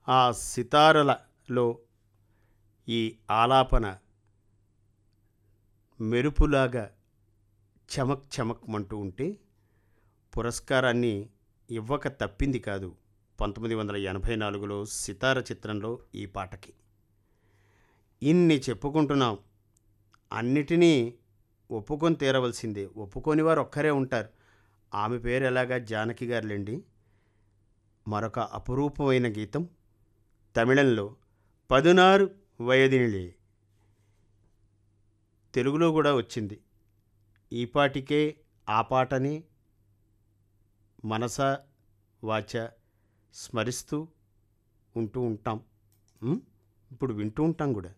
ఆ సితారలలో ఈ ఆలాపన మెరుపులాగా చమక్ చమక్మంటూ ఉంటే పురస్కారాన్ని ఇవ్వక తప్పింది కాదు పంతొమ్మిది వందల ఎనభై నాలుగులో సితార చిత్రంలో ఈ పాటకి ఇన్ని చెప్పుకుంటున్నాం అన్నిటినీ ఒప్పుకొని తీరవలసిందే ఒప్పుకొని వారు ఒక్కరే ఉంటారు ఆమె పేరు ఎలాగా జానకి గారులేండి మరొక అపురూపమైన గీతం తమిళంలో పదునారు వయదినిలే తెలుగులో కూడా వచ్చింది ఈ పాటికే ఆ పాటని మనస వాచ స్మరిస్తూ ఉంటూ ఉంటాం ఉం? ఇప్పుడు వింటూ ఉంటాం కూడా